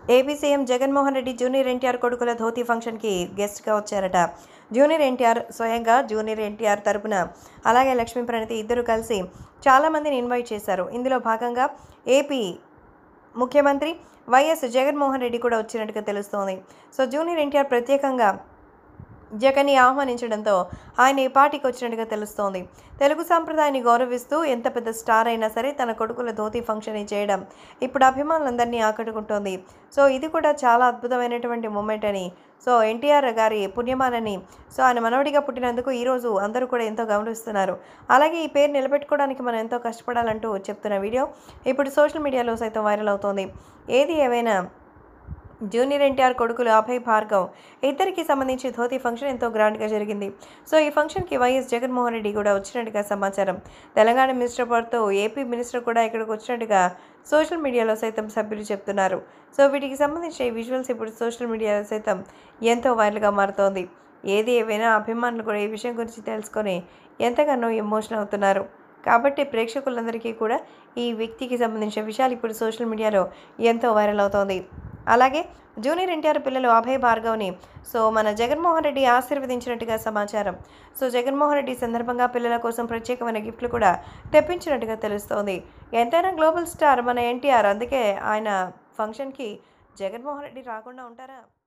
AP CM Jaganmohan Reddy junior NTR కొడుకుల ధోతి ఫంక్షన్కి గెస్ట్గా వచ్చారట జూనియర్ ఎన్టీఆర్ స్వయంగా జూనియర్ ఎన్టీఆర్ తరపున అలాగే లక్ష్మీ ప్రణతి ఇద్దరు కలిసి చాలామందిని ఇన్వైట్ చేశారు ఇందులో భాగంగా ఏపీ ముఖ్యమంత్రి వైఎస్ జగన్మోహన్ రెడ్డి కూడా వచ్చినట్టుగా తెలుస్తోంది సో జూనియర్ ఎన్టీఆర్ ప్రత్యేకంగా జగన్ని ఆహ్వానించడంతో ఆయన ఈ పార్టీకి వచ్చినట్టుగా తెలుస్తోంది తెలుగు సాంప్రదాయాన్ని గౌరవిస్తూ ఎంత పెద్ద స్టార్ అయినా సరే తన కొడుకుల ధోతి ఫంక్షన్ చేయడం ఇప్పుడు అభిమానులందరినీ ఆకట్టుకుంటోంది సో ఇది కూడా చాలా అద్భుతమైనటువంటి మూమెంట్ అని సో ఎన్టీఆర్ గారి పుణ్యమానని సో ఆయన మనవడిగా పుట్టినందుకు ఈరోజు అందరూ కూడా ఎంతో గమనిస్తున్నారు అలాగే ఈ పేరు నిలబెట్టుకోవడానికి మనం ఎంతో కష్టపడాలంటూ చెప్తున్న వీడియో ఇప్పుడు సోషల్ మీడియాలో సైతం వైరల్ అవుతోంది ఏది ఏమైనా జూనియర్ ఎన్టీఆర్ కొడుకులు అభయ్ భార్గవ్ ఇద్దరికి సంబంధించి ధోతి ఫంక్షన్ ఎంతో గ్రాండ్గా జరిగింది సో ఈ ఫంక్షన్కి వైఎస్ జగన్మోహన్ రెడ్డి కూడా వచ్చినట్టుగా సమాచారం తెలంగాణ మినిస్టర్ పాటుతో ఏపీ మినిస్టర్ కూడా ఇక్కడికి వచ్చినట్టుగా సోషల్ మీడియాలో సైతం సభ్యులు చెప్తున్నారు సో వీటికి సంబంధించిన ఈ విజువల్స్ ఇప్పుడు సోషల్ మీడియాలో సైతం ఎంతో వైరల్గా మారుతోంది ఏది ఏవైనా అభిమానులు కూడా ఈ విషయం గురించి తెలుసుకొని ఎంతగానో ఎమోషనల్ అవుతున్నారు కాబట్టి ప్రేక్షకులందరికీ కూడా ఈ వ్యక్తికి సంబంధించిన విషయాలు ఇప్పుడు సోషల్ మీడియాలో ఎంతో వైరల్ అవుతోంది అలాగే జూనియర్ ఎన్టీఆర్ పిల్లలు అభయ్ భార్గవ్ని సో మన జగన్మోహన్ రెడ్డి ఆశీర్వదించినట్టుగా సమాచారం సో జగన్మోహన్ రెడ్డి ఈ సందర్భంగా పిల్లల కోసం ప్రత్యేకమైన గిఫ్ట్లు కూడా తెప్పించినట్టుగా తెలుస్తోంది ఎంతైనా గ్లోబల్ స్టార్ మన ఎన్టీఆర్ అందుకే ఆయన ఫంక్షన్కి జగన్మోహన్ రెడ్డి రాకుండా ఉంటారా